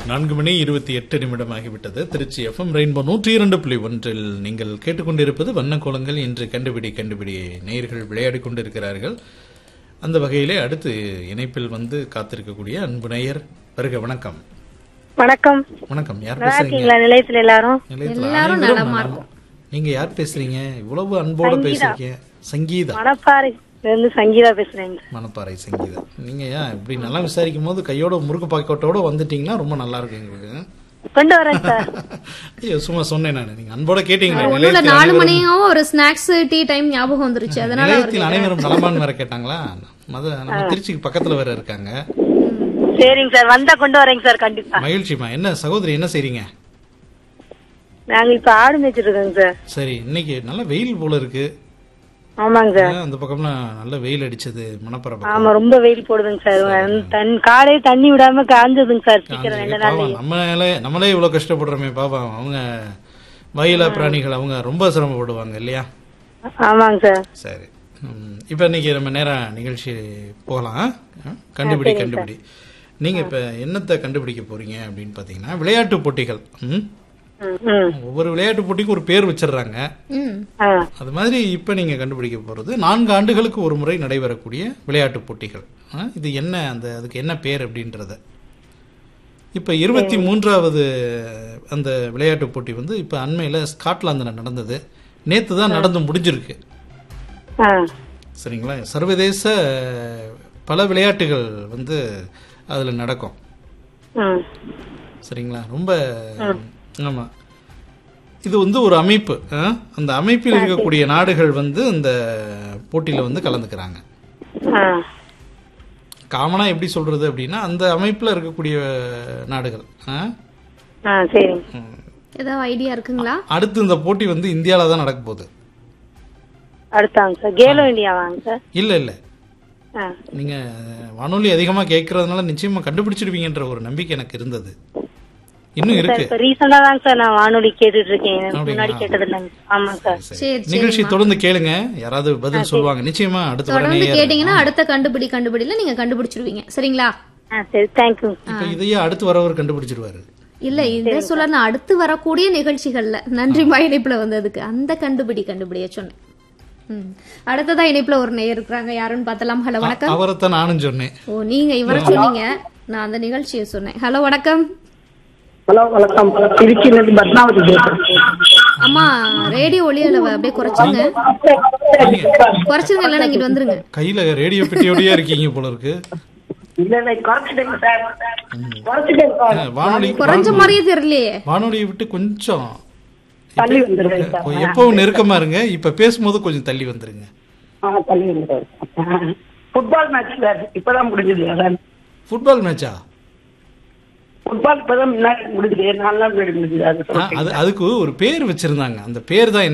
நான்கு மணி இருபத்தி எட்டு நிமிடம் ஆகிவிட்டது திருச்சி எஃப்எம் ரெயின்போ நூற்றி இரண்டு புள்ளி ஒன்றில் நீங்கள் கேட்டுக்கொண்டிருப்பது வண்ண கோலங்கள் இன்று கண்டுபிடி கண்டுபிடி நேயர்கள் விளையாடி கொண்டிருக்கிறார்கள் அந்த வகையிலே அடுத்து இணைப்பில் வந்து காத்திருக்கக்கூடிய அன்பு நேயர் வருக வணக்கம் வணக்கம் வணக்கம் யார் நல்லா பேசுறீங்க இருக்கீங்களா நிலையத்துல எல்லாரும் நிலையத்தில் எல்லாரும் அனைவரும் நலமா நலம். நீங்க யார் பேசுறீங்க இவ்வளவு அன்போட பேசுறீங்க சங்கீதா மணப்பாறை இருந்து சங்கீதா பேசுறேங்க மணப்பாறை சங்கீதா நீங்க ஏன் இப்படி நல்லா விசாரிக்கும் போது கையோட முறுக்கு பாக்கெட்டோட வந்துட்டீங்கன்னா ரொம்ப நல்லா இருக்கும் எங்களுக்கு கொண்டு வரேன் சார் ஐயோ சும்மா சொன்னேன் நான் நீங்க அன்போட கேட்டீங்களா ஒண்ணுல நிலையத்தில் நாலு அனைவரும் மணியும் ஒரு ஸ்நாக்ஸ் டீ டைம் ஞாபகம் வந்துருச்சு அதனால நிலையத்தில் அனைவரும் நலமான்னு வேற கேட்டாங்களா மத நம்ம திருச்சிக்கு பக்கத்துல வேற இருக்காங்க சரிங்க சார் வந்தா கொண்டு வரேங்க சார் கண்டிப்பா மகிழ்ச்சிமா என்ன சகோதரி என்ன செய்றீங்க நாங்க இப்ப ஆடு மேய்ச்சிட்டு இருக்கோங்க சார் சரி இன்னைக்கு நல்ல வெயில் போல இருக்கு ஆமாங்க சார் அந்த பக்கம்லாம் நல்ல வெயில் அடிச்சது மணப்பற பக்கம் ஆமா ரொம்ப வெயில் போடுதுங்க சார் தன் காலையே தண்ணி விடாம காஞ்சதுங்க சார் சீக்கிரம் ரெண்டு நாள் பாவம் நம்மளே நம்மளே இவ்வளவு கஷ்டப்படுறோமே பாவம் அவங்க வயல பிராணிகள் அவங்க ரொம்ப சிரமப்படுவாங்க இல்லையா ஆமாங்க சார் சரி ம், இப்ப இன்னைக்கு நம்ம நேரம் நிகழ்ச்சி போகலாம் ஆ? கண்டுபிடி கண்டுபிடி நீங்க இப்ப என்னத்தை கண்டுபிடிக்க போறீங்க அப்படின்னு பாத்தீங்கன்னா விளையாட்டு போட்டிகள் ம்? ம், ம். ஒவ்வொரு விளையாட்டு போட்டிக்கும் ஒரு பேர் வச்சிடுறாங்க ம் ஆ, அது மாதிரி இப்ப நீங்க கண்டுபிடிக்க போறது நான்கு ஆண்டுகளுக்கு ஒரு முறை நடைபெறக்கூடிய விளையாட்டு போட்டிகள் ஆ? இது என்ன அந்த அதுக்கு என்ன பேர் அப்படின்றத இப்ப இருபத்தி மூன்றாவது அந்த விளையாட்டு போட்டி வந்து இப்ப அண்மையில ஸ்காட்லாந்துல நடந்தது நேத்து தான் நடந்து முடிஞ்சிருக்கு ஆ, சரிங்களா சர்வதேச பல விளையாட்டுகள் வந்து அதுல நடக்கும் ம். சரிங்களா ரொம்ப ஆமா இது வந்து ஒரு அமைப்பு ஆ? அந்த அமைப்பில் இருக்கக்கூடிய நாடுகள் வந்து இந்த போட்டியில வந்து கலந்துக்கிறாங்க ஆ, காமனா எப்படி சொல்றது அப்படின்னா அந்த அமைப்புல இருக்கக்கூடிய நாடுகள் ஆ? ஆ, சரிங்க ம். ஏதாவது ஐடியா இருக்குங்களா அடுத்து இந்த போட்டி வந்து இந்தியால தான் நடக்க போகுது அடுத்தாங்க சார் கேலோ இந்தியா வாங்க சார் இல்ல இல்ல ஆ, நீங்க வானொலி அதிகமா கேட்கறதுனால நிச்சயமா கண்டுபிடிச்சிடுவீங்கன்ற ஒரு நம்பிக்கை எனக்கு இருந்தது இன்னும் இருக்கு இப்ப ரீசெண்டா தாங்க சார் நான் வானொலி கேட்டுட்டு இருக்கேன் அப்படிங்களா? முன்னாடி கேட்டது இல்லைங்க ஆமாங்க சார் சரி. சரி நிகழ்ச்சி தொடர்ந்து கேளுங்க யாராவது பதில் சொல்லுவாங்க நிச்சயமா அடுத்த வர தொடர்ந்து நேயர் கேட்டீங்கன்னா அடுத்த கண்டுபிடி கண்டுபிடில நீங்க கண்டுபிடிச்சிருவீங்க சரிங்களா ஆ சரி தேங்க்யூ இப்ப இதையே அடுத்து வரவர் கண்டுபிடிச்சிருவாரு இல்ல இத சொல்ல நான் அடுத்து வரக்கூடிய நிகழ்ச்சிகள்ல நன்றி இணைப்புல வந்ததுக்கு அந்த கண்டுபிடி கண்டுபிடிய சொன்னேன் ம். அடுத்ததா இணைப்புல ஒரு நேயர் இருக்கிறாங்க யாருன்னு பார்த்தலாம் ஹலோ வணக்கம் அவரைத்தான் நானும் சொன்னேன் ஓ நீங்க இவரை சொன்னீங்க நான் அந்த நிகழ்ச்சியை சொன்னேன் ஹலோ வணக்கம் ஹலோ வணக்கம் திருச்சியிலிருந்து பத்மாவதி பேசுறேன் அம்மா ரேடியோ ஒளி அளவை அப்படியே குறைச்சிருங்க குறைச்சிருங்க இல்லைன்னா இங்கிட்டு வந்துருங்க கையில ரேடியோ பெட்டியோடயே இருக்கீங்க போல இருக்கு இல்ல இல்ல குறைச்சிட்டேங்க சார் குறைச்சிட்டேங்க சார் ஆ, வானொலி குறைஞ்ச மாதிரியே தெரியலையே வானொலியை விட்டு கொஞ்சம் தள்ளி வந்துருவேன் சார் இப்ப எப்பவும் நெருக்கமா இருங்க இப்ப பேசும்போது கொஞ்சம் தள்ளி வந்துருங்க ஆ தள்ளி வந்துருவேன் ஃபுட்பால் மேட்ச் சார் இப்பதான் முடிஞ்சது சார் ஃபுட்பால் மேட்சா ஃபுட்பால் இப்பதான் முன்னாடி முடிஞ்சது நாலு நாள் முன்னாடி முடிஞ்சது அது அது அதுக்கு ஒரு பேர் வச்சிருந்தாங்க அந்த பேர் தான்